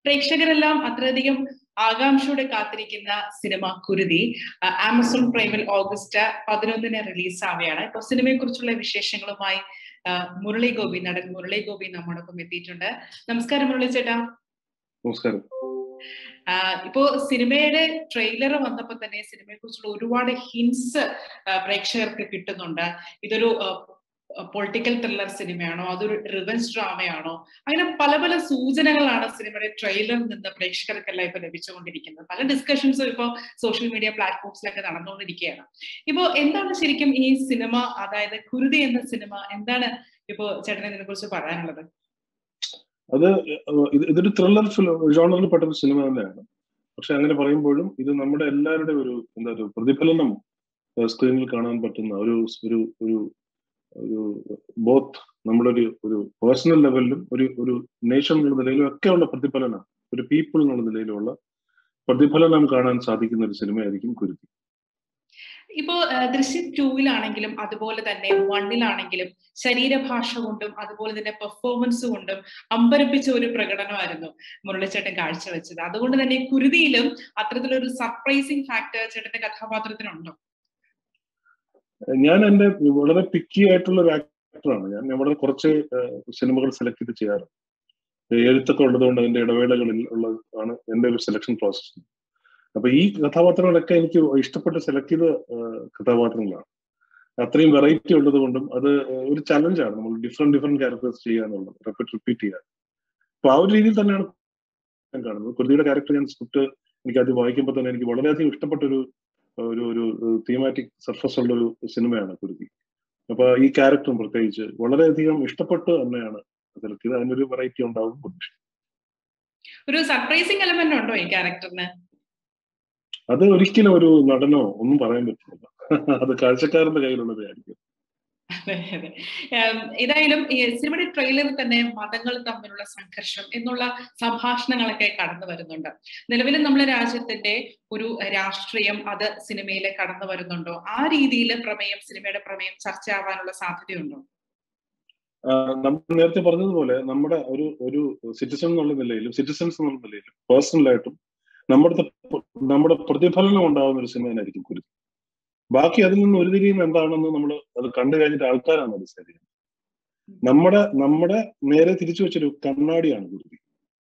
പ്രേക്ഷകരെല്ലാം അത്രയധികം ആകാംക്ഷയോടെ കാത്തിരിക്കുന്ന സിനിമ കുരുതി ആമസോൺ പ്രൈമിൽ ഓഗസ്റ്റ് പതിനൊന്നിന് റിലീസ് ആവുകയാണ് ഇപ്പൊ സിനിമയെ കുറിച്ചുള്ള വിശേഷങ്ങളുമായി മുരളി ഗോപി നടൻ മുരളി ഗോപി നമ്മോടൊപ്പം എത്തിയിട്ടുണ്ട് നമസ്കാരം മുരളി ചേട്ടാ നമസ്കാരം ഇപ്പോ സിനിമയുടെ ട്രെയിലർ വന്നപ്പോൾ തന്നെ സിനിമയെ കുറിച്ചുള്ള ഒരുപാട് ഹിൻസ് പ്രേക്ഷകർക്ക് കിട്ടുന്നുണ്ട് ഇതൊരു പൊളിറ്റിക്കൽ ത്രില്ലർ സിനിമയാണോ അതൊരു റിവൻസ് ഡ്രാമയാണോ അങ്ങനെ പല പല സൂചനകളാണ് സിനിമയുടെ ട്രെയിലറിൽ നിന്ന് പ്രേക്ഷകർക്കെല്ലാം ഇപ്പൊ ലഭിച്ചുകൊണ്ടിരിക്കുന്നത് പല ഡിസ്കഷൻസും ഇപ്പൊ സോഷ്യൽ മീഡിയ പ്ലാറ്റ്ഫോംസിലൊക്കെ നടന്നുകൊണ്ടിരിക്കുകയാണ് ഇപ്പോ എന്താണ് ശരിക്കും ഈ സിനിമ അതായത് കുരുതി എന്ന സിനിമ എന്താണ് ഇപ്പോ ചേട്ടനെ ഇതിനെ കുറിച്ച് പറയാനുള്ളത് അത് ഇതൊരു ത്രില്ലർ ഫിലിം ജോണറിൽ പെട്ട ഒരു സിനിമ തന്നെയാണ് പക്ഷെ അങ്ങനെ പറയുമ്പോഴും ഇത് നമ്മുടെ എല്ലാവരുടെയും ഒരു എന്താ ഒരു പ്രതിഫലനം സ്ക്രീനിൽ കാണാൻ പറ്റുന്ന ഒരു ഒരു ഒരു ഒരു ബോത്ത് നമ്മളൊരു ഒരു പേഴ്സണൽ ലെവലിലും ഒരു ഒരു നേഷൻ എന്നുള്ള നിലയിലും ഒക്കെയുള്ള പ്രതിഫലനം ഒരു പീപ്പിൾ എന്നുള്ള നിലയിലുള്ള പ്രതിഫലനം കാണാൻ സാധിക്കുന്ന ഒരു സിനിമയായിരിക്കും കുരുതി ഇപ്പോ ദൃശ്യം ടൂവിലാണെങ്കിലും അതുപോലെ തന്നെ വണ്ണിലാണെങ്കിലും ശരീരഭാഷ കൊണ്ടും അതുപോലെ തന്നെ പെർഫോമൻസ് കൊണ്ടും അമ്പരപ്പിച്ച ഒരു പ്രകടനമായിരുന്നു മുരളിച്ചേട്ടൻ കാഴ്ചവെച്ചത് അതുകൊണ്ട് തന്നെ കുരുതിയിലും അത്തരത്തിലൊരു സർപ്രൈസിങ് ഫാക്ടർ ചേട്ടന്റെ കഥാപാത്രത്തിനുണ്ടോ ഞാൻ എന്റെ വളരെ പിക്കി ആയിട്ടുള്ള ഒരു ആക്ടറാണ് ഞാൻ വളരെ കുറച്ച് സിനിമകൾ സെലക്ട് ചെയ്ത് ചെയ്യാറ് എഴുത്തൊക്കെ ഉള്ളതുകൊണ്ട് അതിന്റെ ഇടവേളകളിൽ ഉള്ള ആണ് എന്റെ ഒരു സെലക്ഷൻ പ്രോസസ് അപ്പൊ ഈ കഥാപാത്രങ്ങളൊക്കെ എനിക്ക് ഇഷ്ടപ്പെട്ട് സെലക്ട് ചെയ്ത കഥാപാത്രങ്ങളാണ് അത്രയും വെറൈറ്റി ഉള്ളത് കൊണ്ടും അത് ഒരു ചലഞ്ചാണ് നമ്മൾ ഡിഫറെന്റ് ഡിഫറെന്റ് ക്യാരക്ടേഴ്സ് ചെയ്യാന്നുള്ളത് റിപ്പീറ്റ് റിപ്പീറ്റ് ചെയ്യാൻ അപ്പൊ ആ ഒരു രീതിയിൽ തന്നെയാണ് ഞാൻ കാണുന്നത് കുരുതിയുടെ ക്യാരക്ടർ ഞാൻ സ്ക്രിപ്റ്റ് എനിക്ക് അത് വായിക്കുമ്പോൾ തന്നെ എനിക്ക് വളരെയധികം ഇഷ്ടപ്പെട്ട ഒരു ഒരു ഒരു തീമാറ്റിക് സർഫസ് ഉള്ള ഒരു സിനിമയാണ് കുരുതി അപ്പൊ ഈ ക്യാരക്ടറും പ്രത്യേകിച്ച് വളരെയധികം ഇഷ്ടപ്പെട്ട് തന്നെയാണ് സെലക്ട് ചെയ്ത് അതിനൊരു വെറൈറ്റി ഉണ്ടാവും ഒരു സർപ്രൈസിങ് എലമെന്റ് ഉണ്ടോ ഈ ക്യാരക്ടറിന് അത് ഒരിക്കലും ഒരു നടനോ ഒന്നും പറയാൻ പറ്റില്ല അത് കാഴ്ചക്കാരന്റെ കയ്യിലുള്ളത് ആയിരിക്കും അതെ അതെ ഏതായാലും ഈ സിനിമയുടെ ട്രെയിലറിൽ തന്നെ മതങ്ങൾ തമ്മിലുള്ള സംഘർഷം എന്നുള്ള സംഭാഷണങ്ങളൊക്കെ കടന്നു വരുന്നുണ്ട് നിലവിൽ നമ്മുടെ രാജ്യത്തിന്റെ ഒരു രാഷ്ട്രീയം അത് സിനിമയിൽ കടന്നു വരുന്നുണ്ടോ ആ രീതിയിൽ പ്രമേയം സിനിമയുടെ പ്രമേയം ചർച്ചയാവാനുള്ള സാധ്യതയുണ്ടോ നമ്മൾ നേരത്തെ പറഞ്ഞതുപോലെ നമ്മുടെ ഒരു ഒരു സിറ്റിസൺ എന്നുള്ള നിലയിലും സിറ്റിസൺസ് എന്നുള്ള നിലയിലും പേഴ്സണലായിട്ടും നമ്മുടെ നമ്മുടെ പ്രതിഫലനം ഉണ്ടാകുന്ന ഒരു സിനിമ തന്നെയായിരിക്കും കുരുതി ബാക്കി അതിൽ നിന്ന് ഒരു തിരിയും എന്താണെന്ന് നമ്മൾ അത് കണ്ടു കഴിഞ്ഞിട്ട് ആൾക്കാരാണ് ഡിസൈഡ് ചെയ്യുന്നത് നമ്മുടെ നമ്മുടെ നേരെ തിരിച്ചു വെച്ചൊരു കണ്ണാടിയാണ് കുരുതി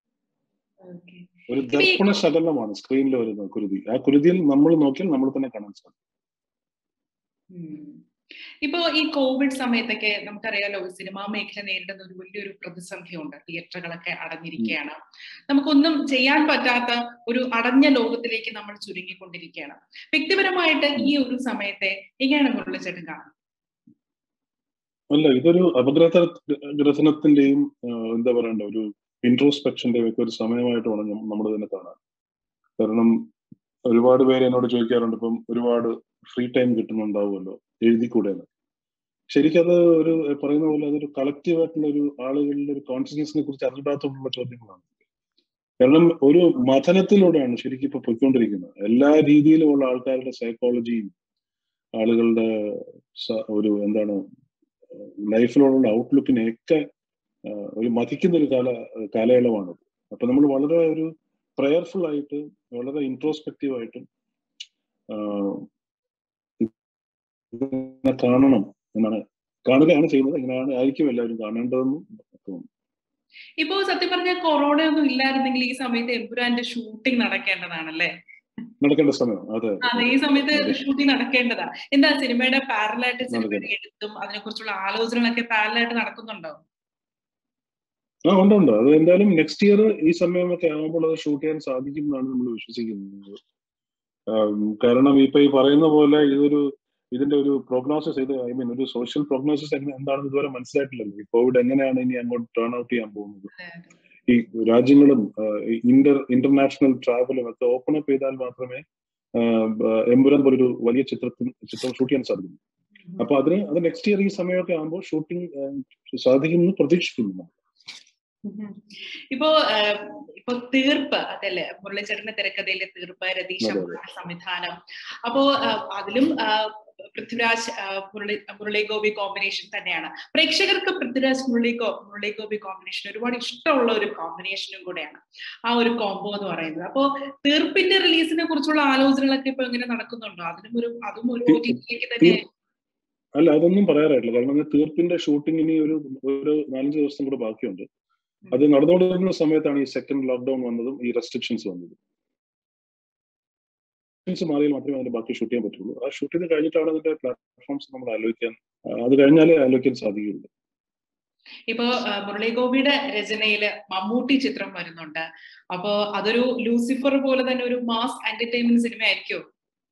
ഒരു ദർപ്പണ ശകലമാണ് സ്ക്രീനിൽ വരുന്ന കുരുതി ആ കുരുതിയിൽ നമ്മൾ നോക്കിയാൽ നമ്മൾ തന്നെ കാണാൻ സാധിക്കും ഇപ്പോ ഈ കോവിഡ് സമയത്തൊക്കെ നമുക്കറിയാലോ സിനിമാ മേഖല നേരിടുന്ന ഒരു വലിയൊരു പ്രതിസന്ധിയുണ്ട് തിയേറ്ററുകളൊക്കെ അടഞ്ഞിരിക്കുകയാണ് നമുക്കൊന്നും ചെയ്യാൻ പറ്റാത്ത ഒരു അടഞ്ഞ ലോകത്തിലേക്ക് നമ്മൾ ചുരുങ്ങിക്കൊണ്ടിരിക്കുകയാണ് വ്യക്തിപരമായിട്ട് ഈ ഒരു സമയത്തെ എങ്ങനെയാണ് മുരളിച്ചേട്ടൻ കാണുന്നത് അല്ല ഇതൊരു അപഗ്രഥനത്തിന്റെയും എന്താ പറയണ്ട ഒരു ഇൻട്രോസ്പെക്ഷന്റെയും ഒക്കെ ഒരു സമയമായിട്ട് വേണം നമ്മൾ തന്നെ കാണാൻ കാരണം ഒരുപാട് പേര് എന്നോട് ചോദിക്കാറുണ്ട് ഇപ്പം ഒരുപാട് ഫ്രീ ടൈം കിട്ടുന്നുണ്ടാവുമല്ലോ എഴുതിക്കൂടെ ശരിക്കത് ഒരു പറയുന്ന പോലെ അതൊരു കളക്റ്റീവ് ആയിട്ടുള്ള ഒരു ആളുകളുടെ ഒരു കോൺഷ്യസ്നെസിനെ കുറിച്ച് അറിവിടാത്തോണ്ടുള്ള ചോദ്യങ്ങളാണ് കാരണം ഒരു മഥനത്തിലൂടെയാണ് ശരിക്കും ഇപ്പൊ പൊയ്ക്കൊണ്ടിരിക്കുന്നത് എല്ലാ രീതിയിലുമുള്ള ആൾക്കാരുടെ സൈക്കോളജിയും ആളുകളുടെ ഒരു എന്താണ് ലൈഫിലുള്ള ഔട്ട്ലുക്കിനെയൊക്കെ ഒരു മതിക്കുന്ന ഒരു കാല കാലയളവാണത് അപ്പൊ നമ്മൾ വളരെ ഒരു പ്രയർഫുൾ ആയിട്ട് വളരെ ഇൻട്രോസ്പെക്റ്റീവ് ആയിട്ടും കാണണം എന്നാണ് കാണുകയാണ് ചെയ്യുന്നത് എങ്ങനെയാണ് ആയിരിക്കും എല്ലാവരും കാണേണ്ടതെന്നും തോന്നുന്നു ഇപ്പോ സത്യം പറഞ്ഞ കൊറോണ ഒന്നും ഇല്ലായിരുന്നെങ്കിൽ ഈ സമയത്ത് എമ്പുരാന്റെ ഷൂട്ടിംഗ് നടക്കേണ്ടതാണല്ലേ നടക്കേണ്ട സമയം അതെ അതെ ഈ സമയത്ത് ഷൂട്ടിംഗ് നടക്കേണ്ടതാ എന്താ സിനിമയുടെ പാരലായിട്ട് സിനിമയുടെ എഴുത്തും അതിനെ കുറിച്ചുള്ള ആലോചനകളൊക്കെ പാരലായിട്ട് നടക്കുന്നുണ്ടോ ആ ഉണ്ട് ഉണ്ട് അത് എന്തായാലും നെക്സ്റ്റ് ഇയർ ഈ സമയമൊക്കെ ആകുമ്പോൾ അത് ഷൂട്ട് ചെയ്യാൻ സാധിക്കും എന്നാണ് നമ്മൾ വിശ്വസിക്കുന്നത് കാരണം ഇപ്പൊ ഈ പറയുന്ന പോലെ ഇതൊരു ഇതിന്റെ ഒരു പ്രോഗ്നോസിസ് ഇത് ഐ മീൻ ഒരു സോഷ്യൽ പ്രോഗ്നോസിസ് എന്താണെന്ന് ഇതുവരെ മനസ്സിലായിട്ടില്ലല്ലോ ഈ കോവിഡ് എങ്ങനെയാണ് ഇനി അങ്ങോട്ട് ടേൺ ഔട്ട് ചെയ്യാൻ പോകുന്നത് ഈ രാജ്യങ്ങളും ഇന്റർ ഇന്റർനാഷണൽ ട്രാവലും ഒക്കെ ഓപ്പൺ അപ്പ് ചെയ്താൽ മാത്രമേ എമ്പുരം പോലൊരു വലിയ ചിത്രത്തിന് ചിത്രം ഷൂട്ട് ചെയ്യാൻ സാധിക്കും അപ്പൊ അതിന് അത് നെക്സ്റ്റ് ഇയർ ഈ സമയമൊക്കെ ആകുമ്പോൾ ഷൂട്ടിംഗ് സാധിക്കുമെന്ന് പ്രതീക്ഷിക്കുന്നു ഇപ്പോ ഇപ്പൊ തീർപ്പ് അതല്ലേ മുരളിച്ചേട്ടന്റെ തിരക്കഥയിലെ തീർപ്പ് രതീഷ് സംവിധാനം അപ്പോ അതിലും പൃഥ്വിരാജ് മുരളി മുരളി ഗോപി കോമ്പിനേഷൻ തന്നെയാണ് പ്രേക്ഷകർക്ക് പൃഥ്വിരാജ് മുരളി മുരളി ഗോപി കോമ്പിനേഷൻ ഒരുപാട് ഇഷ്ടമുള്ള ഒരു കോമ്പിനേഷനും കൂടെയാണ് ആ ഒരു കോംബോ എന്ന് പറയുന്നത് അപ്പോ തീർപ്പിന്റെ റിലീസിനെ കുറിച്ചുള്ള ആലോചനകളൊക്കെ ഇപ്പൊ എങ്ങനെ നടക്കുന്നുണ്ടോ അതിനും ഒരു അതും ഒരു തന്നെ അല്ല അതൊന്നും പറയാറായിട്ടില്ല കാരണം തീർപ്പിന്റെ ഷൂട്ടിംഗ് ഇനി ഒരു ഒരു നാലഞ്ച് ദിവസം കൂടെ ബാക്കിയുണ്ട് അത് നടന്നുകൊണ്ടിരുന്ന സമയത്താണ് ഈ സെക്കൻഡ് ലോക്ക്ഡൌൺ വന്നതും ഈ റെസ്ട്രിക്ഷൻസ് വന്നതും മാറിയാൽ മാത്രമേ അതിന്റെ ബാക്കി ഷൂട്ട് ചെയ്യാൻ പറ്റുള്ളൂ ആ ഷൂട്ട് ചെയ്ത് കഴിഞ്ഞിട്ടാണ് അതിന്റെ പ്ലാറ്റ്ഫോംസ് നമ്മൾ ആലോചിക്കാൻ അത് കഴിഞ്ഞാലേ ആലോചിക്കാൻ സാധിക്കുകയുള്ളൂ ഇപ്പോ മുരളി ഗോപിയുടെ രചനയില് മമ്മൂട്ടി ചിത്രം വരുന്നുണ്ട് അപ്പോ അതൊരു ലൂസിഫർ പോലെ തന്നെ ഒരു മാസ് എന്റർടൈൻമെന്റ് സിനിമ ആയിരിക്കും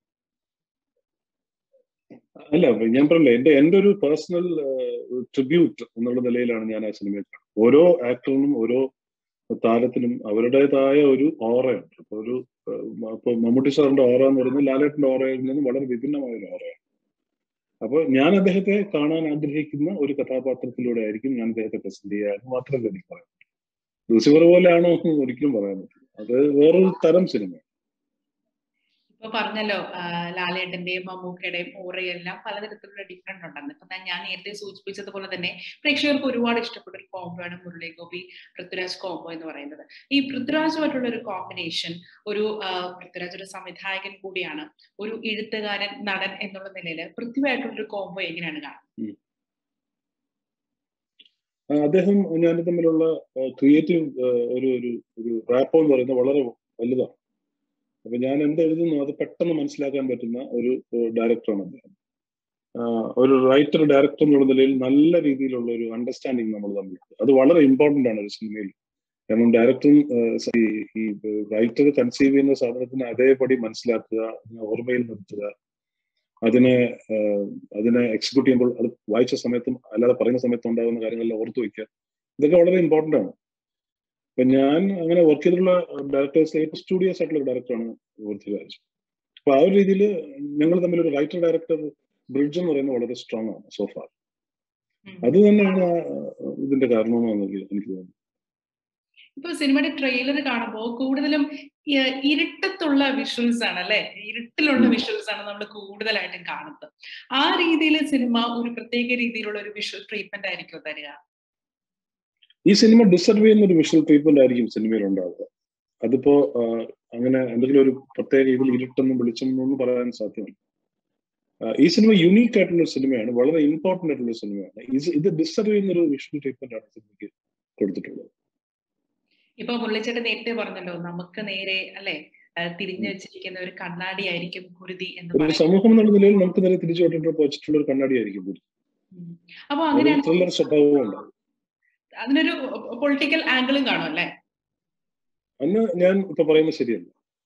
അല്ല ഞാൻ പറഞ്ഞില്ല എന്റെ എന്റെ ഒരു പേഴ്സണൽ ട്രിബ്യൂട്ട് എന്നുള്ള നിലയിലാണ് ഞാൻ ആ സിനിമയെ ഓരോ ആക്ടറിനും ഓരോ താരത്തിനും അവരുടേതായ ഒരു ഓറയുണ്ട് അപ്പൊ ഒരു ഇപ്പൊ മമ്മൂട്ടി സാറിന്റെ ഓറ എന്ന് പറയുന്നത് ലാലേട്ടന്റെ ഓറയിൽ നിന്നും വളരെ വിഭിന്നമായ ഒരു ഓറയാണ് അപ്പോൾ ഞാൻ അദ്ദേഹത്തെ കാണാൻ ആഗ്രഹിക്കുന്ന ഒരു കഥാപാത്രത്തിലൂടെ ആയിരിക്കും ഞാൻ അദ്ദേഹത്തെ പ്രസന്റ് ചെയ്യുക എന്ന് മാത്രമല്ല എനിക്ക് പറയാൻ ലൂസിഫർ പോലെയാണോ എന്ന് ഒരിക്കലും പറയാൻ പറ്റില്ല അത് വേറൊരു തരം സിനിമയാണ് ഇപ്പൊ പറഞ്ഞല്ലോ ലാലേട്ടന്റെയും മമ്മൂക്കയുടെയും ഓറയെല്ലാം പലതരത്തിലുള്ള ഡിഫറെന്റ് ഉണ്ടെന്ന് ഇപ്പൊ ഞാൻ നേരത്തെ സൂചിപ്പിച്ചതുപോലെ തന്നെ പ്രേക്ഷകർക്ക് ഒരുപാട് ഇഷ്ടപ്പെട്ട ഒരു കോംബോ ആണ് മുരളി ഗോപി പൃഥ്വിരാജ് കോംബോ എന്ന് പറയുന്നത് ഈ പൃഥ്വിരാജുമായിട്ടുള്ള ഒരു കോമ്പിനേഷൻ ഒരു പൃഥ്വിരാജ് ഒരു സംവിധായകൻ കൂടിയാണ് ഒരു എഴുത്തുകാരൻ നടൻ എന്നുള്ള നിലയിൽ പൃഥ്വിയായിട്ടുള്ള ഒരു കോംബോ എങ്ങനെയാണ് കാണുന്നത് അദ്ദേഹം ഞാൻ തമ്മിലുള്ള ക്രിയേറ്റീവ് ഒരു ഒരു ഒരു റാപ്പോ എന്ന് പറയുന്നത് വളരെ വലുതാണ് അപ്പൊ ഞാൻ എന്ത് എഴുതുന്നു അത് പെട്ടെന്ന് മനസ്സിലാക്കാൻ പറ്റുന്ന ഒരു ഡയറക്ടറാണ് അദ്ദേഹം ഒരു റൈറ്റർ ഡയറക്ടർ എന്നുള്ള നിലയിൽ നല്ല രീതിയിലുള്ള ഒരു അണ്ടർസ്റ്റാൻഡിങ് നമ്മൾ തമ്മിൽ അത് വളരെ ഇമ്പോർട്ടന്റ് ആണ് ഒരു സിനിമയിൽ കാരണം ഡയറക്ടറും ഈ റൈറ്റർ കൺസീവ് ചെയ്യുന്ന സാധനത്തിന് അതേപടി മനസ്സിലാക്കുക ഓർമ്മയിൽ നിർത്തുക അതിനെ അതിനെ എക്സിക്യൂട്ട് ചെയ്യുമ്പോൾ അത് വായിച്ച സമയത്തും അല്ലാതെ പറയുന്ന സമയത്തും ഉണ്ടാകുന്ന കാര്യങ്ങളെല്ലാം ഓർത്തു വയ്ക്കുക ഇതൊക്കെ വളരെ ഇമ്പോർട്ടന്റ് ആണ് അപ്പൊ ഞാൻ അങ്ങനെ വർക്ക് ചെയ്തിട്ടുള്ള ഡയറക്ടേഴ്സ് ഏറ്റവും സ്റ്റുഡിയോസ് ആയിട്ടുള്ള ഡയറക്ടറാണ് പൃഥ്വിരാജ് അപ്പൊ ആ ഒരു രീതിയിൽ ഞങ്ങൾ തമ്മിൽ ഒരു റൈറ്റർ ഡയറക്ടർ ബ്രിഡ്ജ് എന്ന് പറയുന്നത് വളരെ സ്ട്രോങ് ആണ് സോഫാർ അത് തന്നെയാണ് ഇതിന്റെ കാരണമെന്ന് എനിക്ക് തോന്നുന്നു ഇപ്പൊ സിനിമയുടെ ട്രെയിലർ കാണുമ്പോൾ കൂടുതലും ഇരുട്ടത്തുള്ള വിഷ്വൽസ് ആണ് അല്ലെ ഇരുട്ടിലുള്ള വിഷ്വൽസ് ആണ് നമ്മൾ കൂടുതലായിട്ടും കാണുന്നത് ആ രീതിയിൽ സിനിമ ഒരു പ്രത്യേക രീതിയിലുള്ള ഒരു വിഷ്വൽ ട്രീറ്റ്മെന്റ് ആയിരിക്കും തരിക ഈ സിനിമ ഡിസർവ് ചെയ്യുന്ന ഒരു വിഷ്വൽ ട്രീറ്റ്മെന്റ് ആയിരിക്കും സിനിമയിൽ ഉണ്ടാവുക അതിപ്പോ അങ്ങനെ എന്തെങ്കിലും ഒരു പ്രത്യേക ഇതിൽ ഇരുട്ടെന്നും വെളിച്ചെന്നും പറയാൻ സാധ്യമല്ല ഈ സിനിമ യുണീക്ക് ആയിട്ടുള്ള ഒരു സിനിമയാണ് വളരെ ഇമ്പോർട്ടന്റ് ആയിട്ടുള്ള ഒരു സിനിമയാണ് ഇത് ഡിസർവ് ചെയ്യുന്ന ഒരു വിഷ്വൽ ട്രീറ്റ്മെന്റ് ആണ് സിനിമയ്ക്ക് കൊടുത്തിട്ടുള്ളത് ഇപ്പൊ മുരളിച്ചേട്ടൻ നേരത്തെ പറഞ്ഞല്ലോ നമുക്ക് നേരെ അല്ലെ തിരിഞ്ഞു വെച്ചിരിക്കുന്ന ഒരു കണ്ണാടി ആയിരിക്കും കുരുതി എന്ന് ഒരു സമൂഹം എന്നുള്ള നിലയിൽ നമുക്ക് നേരെ തിരിച്ചു വിട്ടിട്ട് വെച്ചിട്ടുള്ള ഒരു കണ്ണാടി ആയിരിക്കും കുരുതി അപ്പൊ അങ്ങനെയാണ് ത്രില്ലർ സ്വഭാവവും ഉണ്ടാവും അതിനൊരു പൊളിറ്റിക്കൽ ആംഗിളും കാണും അല്ലേ അന്ന് ഞാൻ ഇപ്പൊ പറയുന്നത് ശരിയല്ല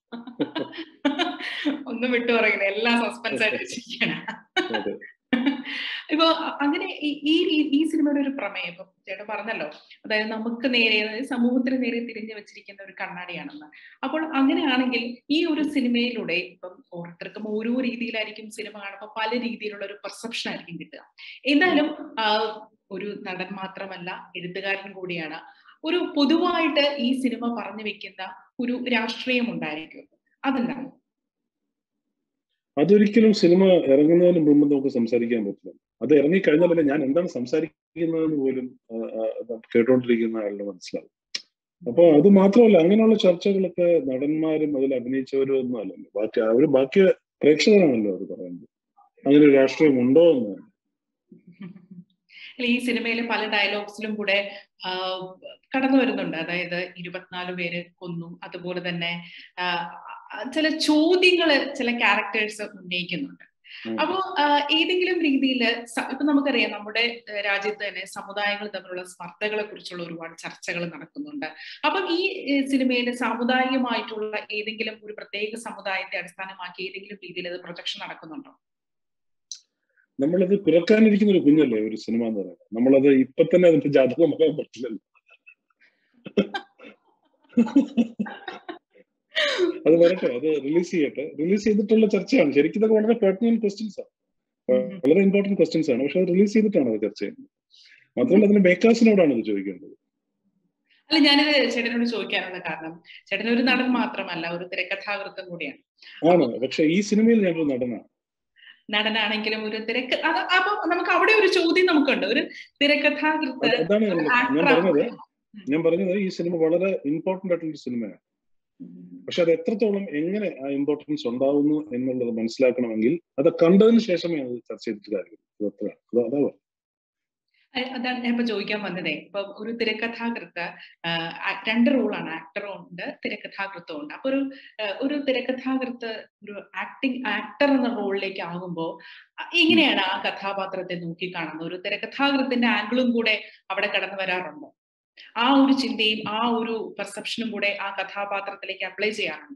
ഒന്നും വിട്ടു പറയണേ എല്ലാം സസ്പെൻസ് ആയിട്ട് വെച്ചിരിക്കുകയാണ് ഇപ്പൊ അങ്ങനെ ഈ ഈ സിനിമയുടെ ഒരു പ്രമേയം ഇപ്പൊ ചേട്ടൻ പറഞ്ഞല്ലോ അതായത് നമുക്ക് നേരെ സമൂഹത്തിന് നേരെ തിരിഞ്ഞു വെച്ചിരിക്കുന്ന ഒരു കണ്ണാടിയാണെന്ന് അപ്പോൾ അങ്ങനെയാണെങ്കിൽ ഈ ഒരു സിനിമയിലൂടെ ഇപ്പം ഓരോരുത്തർക്കും ഓരോ രീതിയിലായിരിക്കും സിനിമ കാണുമ്പോൾ പല രീതിയിലുള്ള ഒരു പെർസെപ്ഷൻ ആയിരിക്കും കിട്ടുക എന്തായാലും ഒരു നടൻ മാത്രമല്ല എഴുത്തുകാരൻ കൂടിയാണ് ഒരു പൊതുവായിട്ട് ഈ സിനിമ പറഞ്ഞു വെക്കുന്ന ഒരു രാഷ്ട്രീയം ഉണ്ടായിരിക്കും അതെന്താണ് അതൊരിക്കലും സിനിമ ഇറങ്ങുന്നതിന് മുമ്പ് നമുക്ക് സംസാരിക്കാൻ പറ്റില്ല അത് ഇറങ്ങിക്കഴിഞ്ഞാലല്ലേ ഞാൻ എന്താണ് സംസാരിക്കുന്നതെന്ന് പോലും കേട്ടോണ്ടിരിക്കുന്ന ആളുടെ മനസ്സിലാവും അപ്പൊ അത് മാത്രമല്ല അങ്ങനെയുള്ള ചർച്ചകളൊക്കെ നടന്മാരും അതിൽ അഭിനയിച്ചവരും ഒന്നും അല്ലല്ലോ ബാക്കി അവര് ബാക്കി പ്രേക്ഷകരാണല്ലോ അത് പറയുന്നത് അങ്ങനെ ഒരു രാഷ്ട്രീയം ഉണ്ടോ എന്ന് ഈ സിനിമയിലെ പല ഡയലോഗ്സിലും കൂടെ കടന്നു വരുന്നുണ്ട് അതായത് ഇരുപത്തിനാല് പേര് കൊന്നു അതുപോലെ തന്നെ ചില ചോദ്യങ്ങള് ചില ക്യാരക്ടേഴ്സ് ഉന്നയിക്കുന്നുണ്ട് അപ്പോ ഏതെങ്കിലും രീതിയിൽ ഇപ്പൊ നമുക്കറിയാം നമ്മുടെ രാജ്യത്ത് തന്നെ സമുദായങ്ങൾ തമ്മിലുള്ള സ്പർദ്ധകളെ കുറിച്ചുള്ള ഒരുപാട് ചർച്ചകൾ നടക്കുന്നുണ്ട് അപ്പം ഈ സിനിമയിൽ സാമുദായികമായിട്ടുള്ള ഏതെങ്കിലും ഒരു പ്രത്യേക സമുദായത്തെ അടിസ്ഥാനമാക്കി ഏതെങ്കിലും രീതിയിൽ അത് പ്രൊജക്ഷൻ നടക്കുന്നുണ്ടോ നമ്മളത് പിറക്കാനിരിക്കുന്ന ഒരു കുഞ്ഞല്ലേ ഒരു സിനിമ എന്ന് പറയുന്നത് നമ്മളത് ഇപ്പൊ തന്നെ അതിന്റെ ജാതകമാകാൻ പറ്റില്ലല്ലോ അത് വരട്ടെ അത് റിലീസ് ചെയ്യട്ടെ റിലീസ് ചെയ്തിട്ടുള്ള ചർച്ചയാണ് ശരിക്കും ഇതൊക്കെ വളരെ പെർട്ടിനൻ ക്വസ്റ്റ്യൻസ് ആണ് വളരെ ഇമ്പോർട്ടന്റ് ക്വസ്റ്റ്യൻസ് ആണ് പക്ഷെ അത് റിലീസ് ചെയ്തിട്ടാണ് അത് ചർച്ച ചെയ്യുന്നത് മാത്രമല്ല അതിന് മേക്കേഴ്സിനോടാണ് ഇത് ചോദിക്കേണ്ടത് അല്ല ഞാനിത് ചേട്ടനോട് ചോദിക്കാനുള്ള കാരണം ചേട്ടൻ ഒരു നടൻ മാത്രമല്ല ഒരു തിരക്കഥാകൃത്തും കൂടിയാണ് ആണ് പക്ഷെ ഈ സിനിമയിൽ ഞാനൊരു നടനാണ് നടനാണെങ്കിലും ഒരു തിരക്ക് അത് അപ്പൊ നമുക്ക് അവിടെ ഒരു ചോദ്യം നമുക്കുണ്ട് ഒരു തിരക്കഥാകൃത്ത് അത് അതാണ് ഒരു ഞാൻ actor പറഞ്ഞത് ആവുമ്പോൾ. ഞാൻ പറഞ്ഞത് ഈ സിനിമ വളരെ ഇമ്പോർട്ടന്റ് ആയിട്ടുള്ള ഒരു സിനിമയാണ് പക്ഷെ അത് എത്രത്തോളം എങ്ങനെ ആ ഇമ്പോർട്ടൻസ് ഉണ്ടാവുന്നു എന്നുള്ളത് മനസ്സിലാക്കണമെങ്കിൽ അത് കണ്ടതിന് ശേഷമേ അത് ചർച്ച ചെയ്തിട്ട് കാര്യമുള്ളൂ അത് അത്രയാണ് അത് അതാ പറഞ്ഞത്. അ- അതാണ് ഞാൻ ഇപ്പൊ ചോദിക്കാൻ വന്നതേ ഇപ്പൊ ഒരു തിരക്കഥാകൃത്ത് ആഹ് ആ- രണ്ട് റോളാണ് ആക്ടറും ഉണ്ട് തിരക്കഥാകൃത്തും ഉണ്ട് അപ്പൊ ഒരു ആഹ് ഒരു തിരക്കഥാകൃത്ത് ഒരു ആക്ടിങ് ആക്ടർ എന്ന റോളിലേക്ക് ആകുമ്പോൾ എങ്ങനെയാണ് ആ കഥാപാത്രത്തെ നോക്കി കാണുന്നത് ഒരു തിരക്കഥാകൃത്തിന്റെ ആംഗിളും കൂടെ അവിടെ കടന്നു വരാറുണ്ടോ ആ ഒരു ചിന്തയും ആ ഒരു പെർസെപ്ഷനും കൂടെ ആ കഥാപാത്രത്തിലേക്ക് അപ്ലൈ ചെയ്യാറുണ്ട്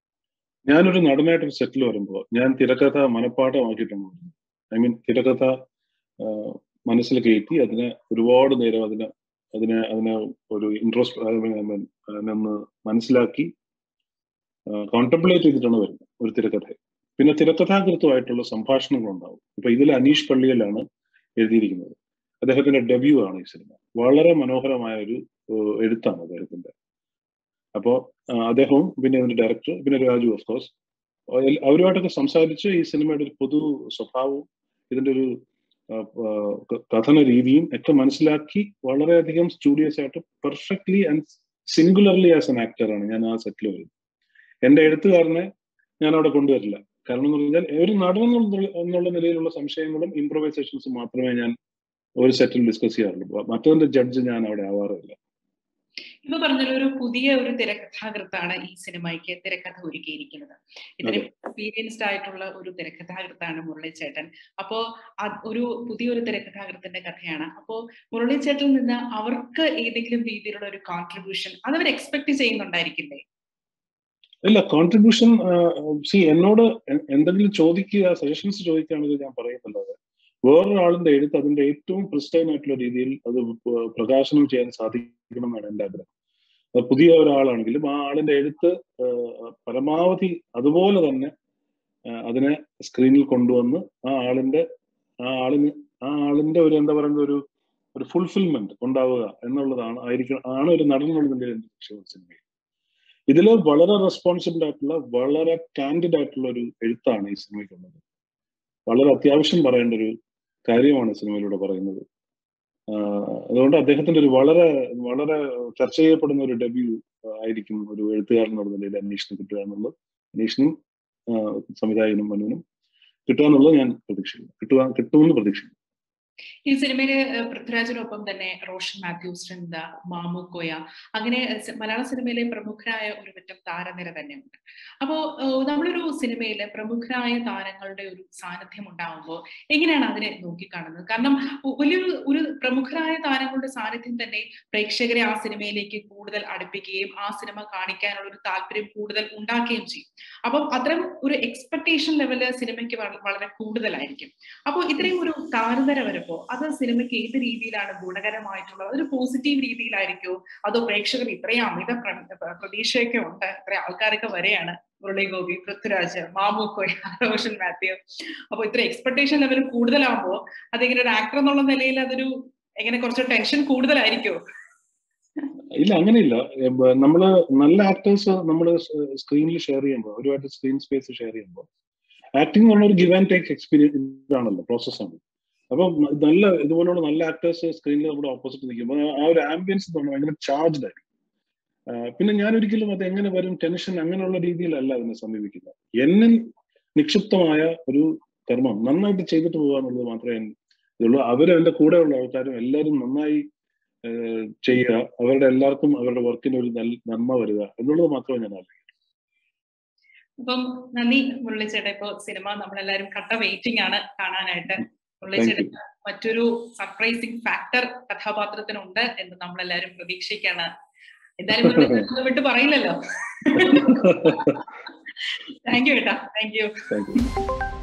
ഞാനൊരു നടനായിട്ട് ഒരു സെറ്റിൽ വരുമ്പോൾ ഞാൻ തിരക്കഥ മനഃപ്പാഠമാക്കിയിട്ടാണ് വരുന്നത് ഐ മീൻ തിരക്കഥ ആ, മനസ്സിൽ കയറ്റി അതിനെ ഒരുപാട് നേരം അതിനെ അതിനെ അതിനെ ഒരു ഇൻട്രസ്റ്റ് അതിനൊന്ന് മനസ്സിലാക്കി കോൺടംപ്ലേറ്റ് ചെയ്തിട്ടാണ് വരുന്നത് ഒരു തിരക്കഥ പിന്നെ തിരക്കഥാകൃത്തുമായിട്ടുള്ള സംഭാഷണങ്ങൾ ഉണ്ടാവും ഇപ്പൊ ഇതിൽ അനീഷ് പള്ളിയിലാണ് എഴുതിയിരിക്കുന്നത് അദ്ദേഹത്തിന്റെ ഡെബ്യൂ ആണ് ഈ സിനിമ വളരെ മനോഹരമായ ഒരു ഏഹ്, എഴുത്താണ് അദ്ദേഹത്തിന്റെ അപ്പോ ആ, അദ്ദേഹവും പിന്നെ ഇതിന്റെ ഡയറക്ടർ പിന്നെ രാജു ഓഫ് കോഴ്സ് അവരുമായിട്ടൊക്കെ സംസാരിച്ച് ഈ സിനിമയുടെ ഒരു പൊതു സ്വഭാവവും ഇതിന്റെ ഒരു ആ, ആ, ക- കഥന രീതിയും ഒക്കെ മനസ്സിലാക്കി വളരെയധികം സ്റ്റുഡിയോസ് ആയിട്ട് perfectly and singularly as an ആക്ടറാണ് ഞാൻ ആ സെറ്റിൽ വരുന്നത് എന്റെ എഴുത്തുകാരനെ ഞാൻ അവിടെ കൊണ്ടുവരില്ല കാരണം എന്ന് പറഞ്ഞാൽ ഒരു നടൻ എന്നുള്ള- എന്നുള്ള നിലയിലുള്ള സംശയങ്ങളും ഇംപ്രവൈസേഷൻസും മാത്രമേ ഞാൻ ഒരു സെറ്റിൽ ഡിസ്കസ് ചെയ്യാറുള്ളൂ മറ്റൊന്നിന്റെ ജഡ്ജ് ഞാൻ അവിടെ ആവാറില്ല ഇപ്പൊ പറഞ്ഞല്ലോ ഒരു പുതിയ ഒരു തിരക്കഥാകൃത്താണ് ഈ സിനിമയ്ക്ക് തിരക്കഥ ഒരുക്കിയിരിക്കുന്നത് ഇതിന് എക്സ്പീരിയൻസ്ഡ് ആയിട്ടുള്ള ഒരു തിരക്കഥാകൃത്താണ് മുരളിച്ചേട്ടൻ അപ്പോ അത് ഒരു പുതിയൊരു തിരക്കഥാകൃത്തിന്റെ കഥയാണ് അപ്പോ മുരളിച്ചേട്ടനിൽ നിന്ന് അവർക്ക് ഏതെങ്കിലും രീതിയിലുള്ള ഒരു കോൺട്രിബ്യൂഷൻ അതവർ എക്സ്പെക്ട് ചെയ്യുന്നുണ്ടായിരിക്കില്ലേ ഇല്ല കോൺട്രിബ്യൂഷൻ സി എന്നോട് എ- എന്തെങ്കിലും ചോദിക്കുക സജഷൻസ് ചോദിക്കുകയാണെങ്കിൽ ഞാൻ പറയുന്നുള്ളത് വേറൊരാളിന്റെ എഴുത്ത് അതിന്റെ ഏറ്റവും ക്രിസ്റ്റൈൻ ആയിട്ടുള്ള രീതിയിൽ അത് പ- പ്രകാശനം ചെയ്യാൻ സാധിക്കണം എന്നാണ് എന്റെ ആഗ്രഹം അത് പുതിയ ഒരാളാണെങ്കിലും ആ ആളിന്റെ എഴുത്ത് ആ, പരമാവധി അതുപോലെ തന്നെ ആ, അതിനെ സ്ക്രീനിൽ കൊണ്ടുവന്ന് ആ ആളിന്റെ ആ ആളിന് ആ ആളിന്റെ ഒരു എന്താ പറയുന്ന ഒരു ഒരു ഫുൾഫിൽമെന്റ് ഉണ്ടാവുക എന്നുള്ളതാണ് ആയിരിക്കണം ആണ് ഒരു നടൻ എന്നുള്ളതിന്റെ എന്റെ ലക്ഷ്യം സിനിമയിൽ ഇതില് വളരെ റെസ്പോൺസിബിൾ ആയിട്ടുള്ള വളരെ കാൻഡിഡ് ആയിട്ടുള്ള ഒരു എഴുത്താണ് ഈ സിനിമയ്ക്കുള്ളത് വളരെ അത്യാവശ്യം പറയേണ്ട ഒരു കാര്യമാണ് സിനിമയിലൂടെ പറയുന്നത് ആഹ് അതുകൊണ്ട് അദ്ദേഹത്തിന്റെ ഒരു വളരെ വളരെ ചർച്ച ചെയ്യപ്പെടുന്ന ഒരു ഡെബ്യൂ ആയിരിക്കും ഒരു എഴുത്തുകാരൻ എന്നുള്ള നിലയിൽ അന്വേഷണം കിട്ടുക എന്നുള്ളത് അന്വേഷണം സംവിധായകനും മനുവിനും കിട്ടുക എന്നുള്ളത് ഞാൻ പ്രതീക്ഷിക്കുന്നു കിട്ടുക കിട്ടുമെന്ന് പ്രതീക്ഷിക്കുന്നു ഈ സിനിമയില് ഏഹ്, പൃഥ്വിരാജിനൊപ്പം തന്നെ റോഷൻ മാത്യൂസ് വൃന്ദ മാമു കോയ അങ്ങനെ സ- മലയാള സിനിമയിലെ പ്രമുഖരായ ഒരു പറ്റം താരനിര തന്നെയുണ്ട് അപ്പോ ഏഹ്, നമ്മളൊരു സിനിമയിലെ പ്രമുഖരായ താരങ്ങളുടെ ഒരു സാന്നിധ്യം ഉണ്ടാവുമ്പോൾ എങ്ങനെയാണ് അതിനെ നോക്കിക്കാണുന്നത് കാരണം ഒ- വലിയൊരു ഒരു പ്രമുഖരായ താരങ്ങളുടെ സാന്നിധ്യം തന്നെ പ്രേക്ഷകരെ ആ സിനിമയിലേക്ക് കൂടുതൽ അടുപ്പിക്കുകയും ആ സിനിമ കാണിക്കാനുള്ള ഒരു താല്പര്യം കൂടുതൽ ഉണ്ടാക്കുകയും ചെയ്യും അപ്പം അത്തരം ഒരു എക്സ്പെക്ടേഷൻ ലെവല് സിനിമയ്ക്ക് വള- വളരെ കൂടുതലായിരിക്കും അപ്പോൾ ഇത്രയും ഒരു താരതര വരുമ്പോൾ അത് സിനിമയ്ക്ക് ഏത് രീതിയിലാണ് ഗുണകരമായിട്ടുള്ളത് അതൊരു പോസിറ്റീവ് രീതിയിലായിരിക്കോ അതോ പ്രേക്ഷകർ ഇത്രയും അമിത പ്ര- പ്ര- പ്രതീക്ഷയൊക്കെ ഉണ്ട് ഇത്ര ആൾക്കാരൊക്കെ വരെയാണ് മുരളി ഗോപി പൃഥ്വിരാജ് മാമൂക്കോയ് റോഷൻ മാത്യു അപ്പൊ ഇത്ര എക്സ്പെക്ടേഷൻ ലെവൽ കൂടുതലാകുമ്പോൾ അതിങ്ങനെ ഒരു ആക്ടർ എന്നുള്ള നിലയിൽ അതൊരു എങ്ങനെ കുറച്ച് ടെൻഷൻ കൂടുതലായിരിക്കോ ഇല്ല അങ്ങനെയില്ല ഏ, ബ- നമ്മള് നല്ല ആക്ടേഴ്സ് നമ്മൾ സ്ക്രീനിൽ ഷെയർ ചെയ്യുമ്പോൾ ഒരുപാട് സ്ക്രീൻ സ്പേസ് ഷെയർ ചെയ്യുമ്പോൾ ആക്ടിംഗ് എന്നുള്ള ഒരു ഗിവ് ആൻഡ് ടേക്ക് എക്സ്പീരിയൻസ് ആണല്ലോ പ്രോസസ്സാണ് അപ്പൊ നല്ല ഇതുപോലുള്ള നല്ല ആക്ടേഴ്സ് സ്ക്രീനിൽ നമ്മുടെ ഓപ്പോസിറ്റ് നിൽക്കുമ്പോൾ ആ ഒരു ആംബിയൻസ് എന്ന് പറഞ്ഞാൽ ഭയങ്കര ചാർജ്ഡ് ആയിരിക്കും ആ, പിന്നെ ഞാൻ ഒരിക്കലും അത് എങ്ങനെ വരും ടെൻഷൻ അങ്ങനെയുള്ള രീതിയിലല്ല അതിനെ സമീപിക്കുന്നത് എന്നിൽ നിക്ഷിപ്തമായ ഒരു കർമ്മം നന്നായിട്ട് ചെയ്തിട്ട് പോകുക എന്നുള്ളത് മാത്രമേ ഇതുള്ളൂ അവരും എന്റെ കൂടെയുള്ള ആൾക്കാരും എല്ലാവരും നന്നായി ഏഹ് ചെയ്യുക അവരുടെ എല്ലാവർക്കും അവരുടെ വർക്കിന് ഒരു നല്ല നന്മ വരിക എന്നുള്ളത് മാത്രമേ ഞാൻ ആഗ്രഹിക്കൂ അപ്പം നന്ദി മുരളിച്ചേട്ടാ ഇപ്പൊ സിനിമ നമ്മളെല്ലാരും കട്ട വെയിറ്റിംഗ് ആണ് കാണാനായിട്ട് മുരളിച്ചേട്ടാ മറ്റൊരു സർപ്രൈസിങ് ഫാക്ടർ കഥാപാത്രത്തിനുണ്ട് എന്ന് നമ്മളെല്ലാരും പ്രതീക്ഷിക്കാണ് എന്തായാലും മുരളിച്ചേട്ടൻ വിട്ട് പറയില്ലല്ലോ താങ്ക് യു ഏട്ടാ താങ്ക് യു താങ്ക് യു